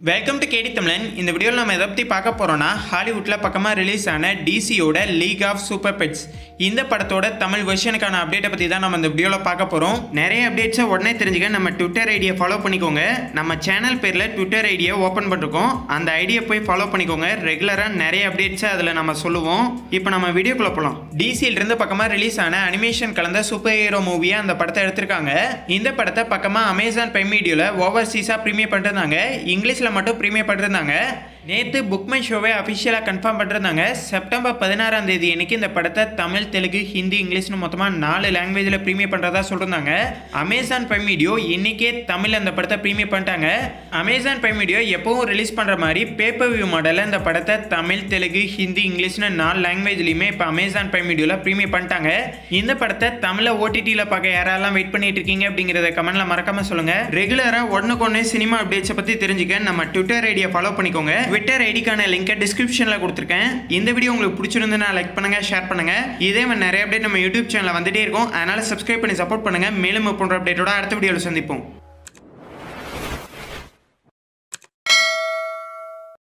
welcome to கேடி தமிழன் இந்த வீடியோவில் நம்ம எதை பற்றி பார்க்க போகிறோம்னா ஹாலிவுட்டில் பக்கமாக ரிலீஸ் ஆன டிசியோட லீக் ஆஃப் சூப்பர் பெட்ஸ் இந்த படத்தோட தமிழ் வெர்ஷனுக்கான அப்டேட்டை பற்றி தான் நம்ம இந்த வீடியோவில் பார்க்க போகிறோம் நிறைய அப்டேட்ஸை உடனே தெரிஞ்சுக்க நம்ம ட்விட்டர் ஐடியை ஃபாலோ பண்ணிக்கோங்க நம்ம சேனல் பேரில் ட்விட்டர் ஐடியை ஓப்பன் பண்ணிருக்கோம் அந்த ஐடியை போய் ஃபாலோ பண்ணிக்கோங்க ரெகுலராக நிறைய அப்டேட்ஸை அதில் நம்ம சொல்லுவோம் இப்போ நம்ம வீடியோக்குள்ளே போகலாம் டிசியிலிருந்து பக்கமாக ரிலீஸ் ஆன அனிமேஷன் கலந்த சூப்பர் ஹீரோ மூவியை அந்த படத்தை எடுத்திருக்காங்க இந்த படத்தை பக்கமாக அமேசான் பிரைம் வீடியோவில் ஓவர்சீஸாக ப்ரீமியர் பண்ணிருந்தாங்க இங்கிலீஷில் மட்டும் ப்ரீமியர் பண்ணிருந்தாங்க நேற்று புக்மை ஷோவை அஃபிஷியலாக கன்ஃபார்ம் பண்ணிருந்தாங்க செப்டம்பர் பதினாறாம் தேதி அன்னைக்கு இந்த படத்தை தமிழ் தெலுங்கு ஹிந்தி இங்கிலீஷ்னு மொத்தமாக நாலு லாங்குவேஜில் ப்ரீமியர் பண்ணுறதா சொல்லியிருந்தாங்க அமேசான் பிரைம் வீடியோ இன்னைக்கே தமிழ் அந்த படத்தை ப்ரீமியர் பண்ணிட்டாங்க அமேசான் பிரைம் வீடியோ எப்பவும் ரிலீஸ் பண்ணுற மாதிரி பேப்பர் வியூ மாடலில் இந்த படத்தை தமிழ் தெலுங்கு ஹிந்தி இங்கிலீஷ்னு நாலு லாங்குவேஜ்லையுமே இப்போ அமேசான் பிரைம் வீடியோவில் ப்ரீமியர் பண்ணிட்டாங்க இந்த படத்தை தமிழை ஓடிடியில் பார்க்க யாரெல்லாம் வெயிட் பண்ணிட்டு இருக்கீங்க அப்படிங்கிறத கமெண்ட்ல மறக்காம சொல்லுங்க ரெகுலராக ஒன்றுக்கு ஒன்று சினிமா அப்டேட்ஸை பற்றி தெரிஞ்சுக்க நம்ம ட்விட்டர் ஐடியை ஃபாலோ பண்ணிக்கோங்க ட்விட்டர் ஐடிக்கான லிங்கை டிஸ்கிரிப்ஷனில் கொடுத்துருக்கேன் இந்த வீடியோ உங்களுக்கு பிடிச்சிருந்துன்னா லைக் பண்ணுங்க ஷேர் பண்ணுங்க இதே மாதிரி நிறைய அப்டேட் நம்ம யூடியூப் சேனலில் வந்துட்டே இருக்கும் அதனால சப்ஸ்கிரைப் பண்ணி சப்போர்ட் பண்ணுங்க மேலும் போன்ற அப்டேட்டோட அடுத்த வீடியோவில் சந்திப்போம்